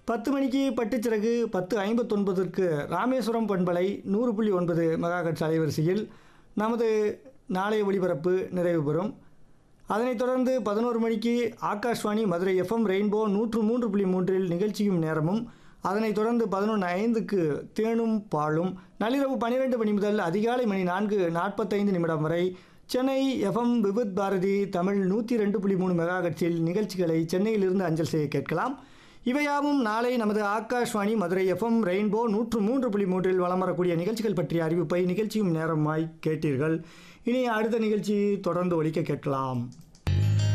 பத்து மணிக்கு பட்டுச்சிறகு பத்து ஐம்பத்தொன்பதற்கு ராமேஸ்வரம் பண்பலை நூறு புள்ளி ஒன்பது மெகாஹெட்ஸ் அலைவரிசையில் நமது நாளைய ஒளிபரப்பு நிறைவு பெறும் அதனைத் தொடர்ந்து பதினோரு மணிக்கு ஆகாஷ்வாணி மதுரை எஃப்எம் ரெயின்போ நூற்று மூன்று புள்ளி மூன்றில் நிகழ்ச்சியும் நேரமும் அதனைத் தொடர்ந்து பதினொன்று ஐந்துக்கு தேனும் பாலும் நள்ளிரவு பன்னிரெண்டு மணி முதல் அதிகாலை மணி நான்கு நாற்பத்தைந்து நிமிடம் வரை சென்னை எஃப்எம் விபுத் பாரதி தமிழ் நூற்றி ரெண்டு புள்ளி மூணு மெகாஹெட்ஸில் நிகழ்ச்சிகளை சென்னையிலிருந்து அஞ்சல் செய்ய கேட்கலாம் இவையாவும் நாளை நமது ஆகாஷ்வாணி மதுரை எஃப்எம் ரெயின்போ நூற்று மூன்று புள்ளி மூன்றில் வலம் வரக்கூடிய நிகழ்ச்சிகள் பற்றிய அறிவிப்பை நிகழ்ச்சியும் நேரமாய் கேட்டீர்கள் இனி அடுத்த நிகழ்ச்சி தொடர்ந்து ஒலிக்க கேட்கலாம்